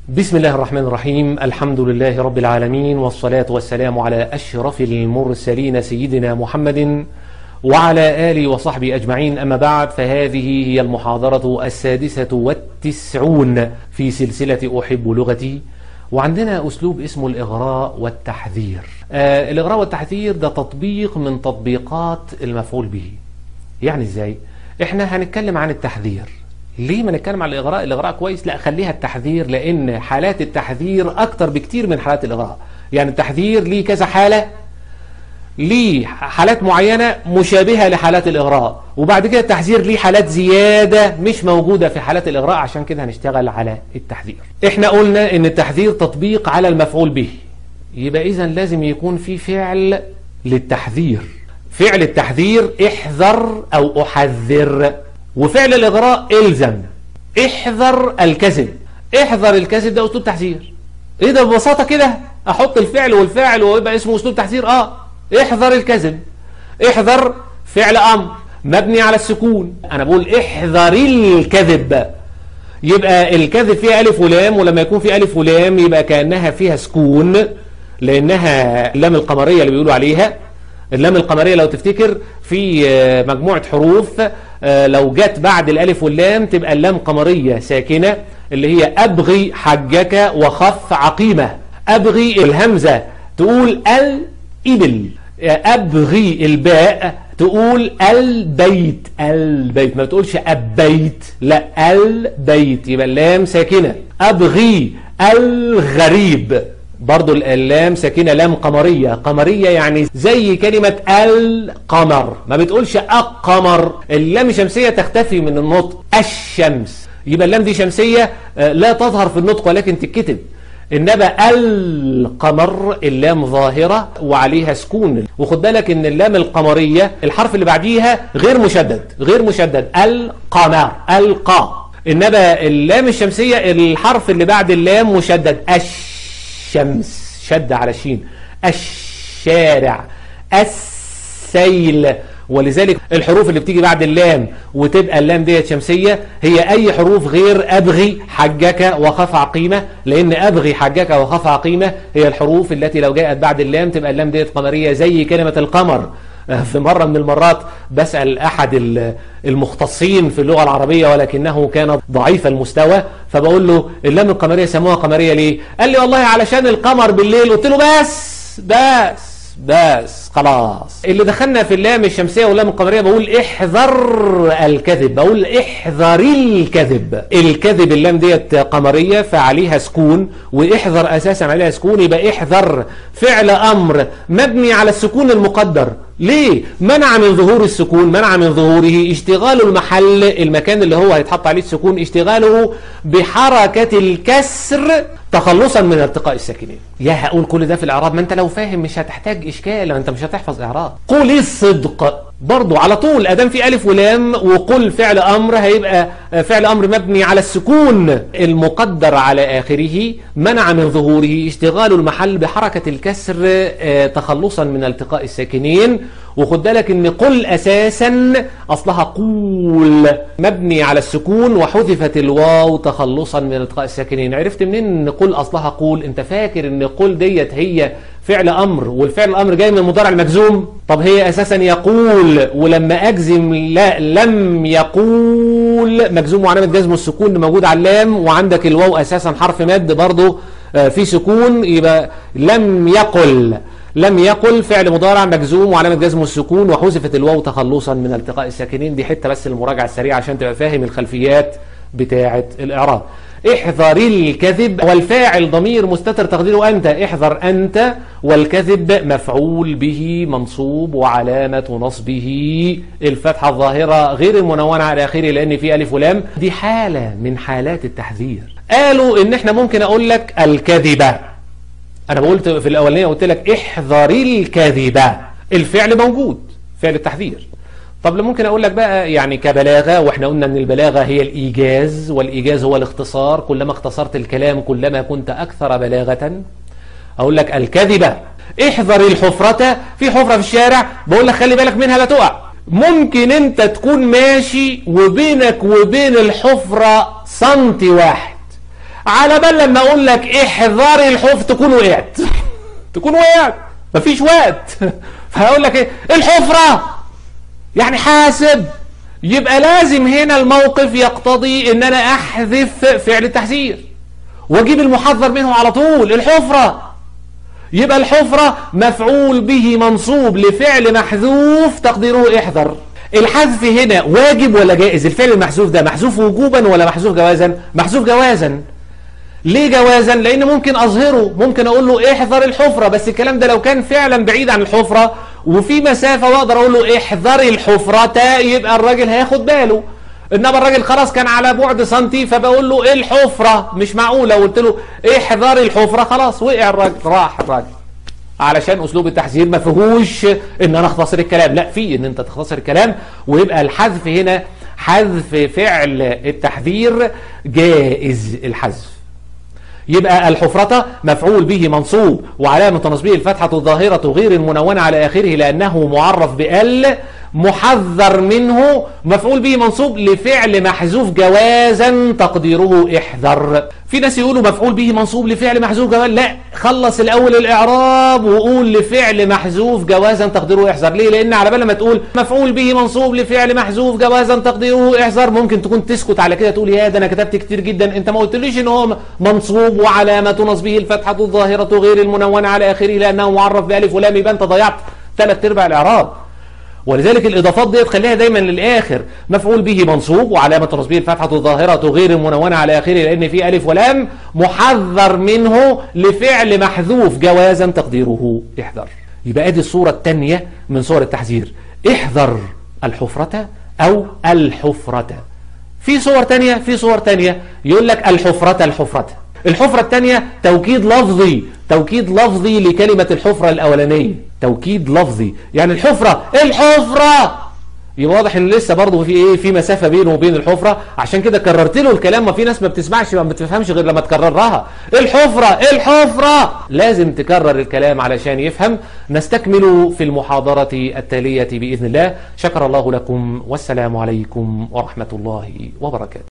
بسم الله الرحمن الرحيم الحمد لله رب العالمين والصلاة والسلام على أشرف المرسلين سيدنا محمد وعلى آله وصحبه أجمعين أما بعد فهذه هي المحاضرة السادسة والتسعون في سلسلة أحب لغتي وعندنا أسلوب اسمه الإغراء والتحذير آه الإغراء والتحذير ده تطبيق من تطبيقات المفعول به يعني إزاي؟ إحنا هنتكلم عن التحذير ليه ما نتكلم عن الإغراء الإغراء كويس لا خليها التحذير لأن حالات التحذير أكتر بكتير من حالات الإغراء يعني التحذير ليه كذا حالة ليه حالات معينة مشابهة لحالات الإغراء وبعد كده التحذير ليه حالات زيادة مش موجودة في حالات الإغراء عشان كده هنشتغل على التحذير احنا قلنا ان التحذير تطبيق على المفعول به يبقى إذا لازم يكون في فعل للتحذير فعل التحذير احذر أو أحذر وفعل الإغراء إلزم احذر الكذب احذر الكذب ده أسلوب تحذير ايه ده ببساطة كده احط الفعل والفاعل ويبقى اسمه أسلوب تحذير اه احذر الكذب احذر فعل أمر مبني على السكون انا بقول احذر الكذب يبقى الكذب فيها ألف ولام ولما يكون في ألف ولام يبقى كأنها فيها سكون لأنها اللام القمرية اللي بيقولوا عليها اللام القمرية لو تفتكر في مجموعة حروف لو جت بعد الألف واللام تبقى اللام قمرية ساكنة اللي هي أبغي حجك وخف عقيمة أبغي الهمزة تقول الإبل أبغي الباء تقول البيت البيت ما بتقولش أبيت لا البيت يبقى اللام ساكنة أبغي الغريب برضو اللام ساكنة لام قمرية قمرية يعني زي كلمة القمر ما بتقولش القمر اللام الشمسية تختفي من النطق الشمس يبقى اللام دي شمسية لا تظهر في النطق ولكن تتكتب إنما القمر اللام ظاهرة وعليها سكون وخد بالك إن اللام القمرية الحرف اللي بعديها غير مشدد غير مشدد القمر القا إنما اللام الشمسية الحرف اللي بعد اللام مشدد الش الشمس شد على شين الشارع السيل ولذلك الحروف اللي بتيجي بعد اللام وتبقى اللام ديت شمسية هي أي حروف غير أبغي حجك وخف عقيمة لأن أبغي حجك وخف عقيمة هي الحروف التي لو جاءت بعد اللام تبقى اللام ديت قمرية زي كلمة القمر في مرة من المرات بسأل أحد المختصين في اللغة العربية ولكنه كان ضعيف المستوى فبقول له اللام القمرية سموها قمرية ليه قال لي والله علشان القمر بالليل قلت له بس بس بس خلاص اللي دخلنا في اللام الشمسية واللام القمرية بقول احذر الكذب بقول احذر الكذب الكذب اللام ديت قمرية فعليها سكون واحذر اساسا عليها سكون يبقى احذر فعل امر مبني على السكون المقدر ليه منع من ظهور السكون منع من ظهوره اشتغال المحل المكان اللي هو هيتحط عليه السكون اشتغاله بحركة الكسر تخلصا من ارتقاء الساكنين يا هقول كل ده في الاعراب ما انت لو فاهم مش هتحتاج اشكال انت مش هتحفظ اعراب قل الصدق برضو على طول ادام في الف ولام وقل فعل امر هيبقى فعل امر مبني على السكون المقدر على اخره منع من ظهوره اشتغال المحل بحركة الكسر تخلصا من التقاء الساكنين وخد بالك ان قل اساسا اصلها قول مبني على السكون وحذفت الواو تخلصا من التقاء الساكنين عرفت منين ان قل اصلها قول انت فاكر ان قل ديت هي فعل امر والفعل الامر جاي من المضارع المجزوم طب هي اساسا يقول ولما اجزم لا لم يقول مجزوم وعلامه جزمه السكون موجود على اللام وعندك الواو اساسا حرف مد برضه في سكون يبقى لم يقل لم يقل فعل مضارع مجزوم وعلامة جزمه السكون وحذفت الواو تخلصا من التقاء الساكنين دي حتة بس المراجعة السريعة عشان تبقى فاهم الخلفيات بتاعة الإعراب احذر الكذب والفاعل ضمير مستتر تقديره أنت احذر أنت والكذب مفعول به منصوب وعلامة نصبه الفتحة الظاهرة غير المنونة على آخره لأن في ألف ولام دي حالة من حالات التحذير قالوا إن احنا ممكن أقول لك الكذبة انا قلت في الاولانيه قلت لك احذر الكذبه الفعل موجود فعل التحذير طب ممكن اقول لك بقى يعني كبلاغه واحنا قلنا ان البلاغه هي الايجاز والايجاز هو الاختصار كلما اختصرت الكلام كلما كنت اكثر بلاغه اقول لك الكذبه احذر الحفره في حفره في الشارع بقول لك خلي بالك منها لا تقع ممكن انت تكون ماشي وبينك وبين الحفره سنتي واحد على بال لما اقول لك احذري الحفر تكون وقعت تكون وقعت مفيش وقت فهقول لك ايه الحفرة يعني حاسب يبقى لازم هنا الموقف يقتضي ان انا احذف فعل التحذير واجيب المحذر منه على طول الحفرة يبقى الحفرة مفعول به منصوب لفعل محذوف تقديره احذر الحذف هنا واجب ولا جائز الفعل المحذوف ده محذوف وجوبا ولا محذوف جوازا محذوف جوازا ليه جوازا لان ممكن اظهره ممكن اقول له احذر الحفرة بس الكلام ده لو كان فعلا بعيد عن الحفرة وفي مسافة واقدر اقول له احذر الحفرة يبقى الراجل هياخد باله انما الراجل خلاص كان على بعد سنتي فبقول له ايه الحفرة مش معقولة قلت له احذر الحفرة خلاص وقع الراجل راح الراجل علشان اسلوب التحذير ما فيهوش ان انا اختصر الكلام لا في ان انت تختصر الكلام ويبقى الحذف هنا حذف فعل التحذير جائز الحذف يبقى الحفرة مفعول به منصوب وعلامة نصبه الفتحة الظاهرة غير المنونة على آخره لأنه معرف بأل محذر منه مفعول به منصوب لفعل محذوف جوازا تقديره احذر في ناس يقولوا مفعول به منصوب لفعل محذوف جوازا لا خلص الأول الإعراب وقول لفعل محذوف جوازا تقديره احذر ليه لأن على بال ما تقول مفعول به منصوب لفعل محذوف جوازا تقديره احذر ممكن تكون تسكت على كده تقول يا ده أنا كتبت كتير جدا أنت ما قلتليش إن هو منصوب وعلامة نصبه الفتحة الظاهرة غير المنونة على آخره لأنه معرف بألف ولام يبقى أنت ضيعت ثلاث أرباع الإعراب ولذلك الإضافات دي تخليها دايما للآخر مفعول به منصوب وعلامة نصبه الفتحة الظاهرة غير المنونة على آخره لأن في ألف ولام محذر منه لفعل محذوف جوازا تقديره احذر يبقى ادي الصورة الثانية من صور التحذير احذر الحفرة أو الحفرة في صور تانية في صور تانية يقول لك الحفرة الحفرة الحفرة الثانية توكيد لفظي توكيد لفظي لكلمة الحفرة الأولانية توكيد لفظي يعني الحفرة الحفرة يبقى واضح ان لسه برضه في ايه في مسافه بينه وبين الحفره عشان كده كررت له الكلام ما في ناس ما بتسمعش ما بتفهمش غير لما تكررها الحفره الحفره لازم تكرر الكلام علشان يفهم نستكمل في المحاضره التاليه باذن الله شكر الله لكم والسلام عليكم ورحمه الله وبركاته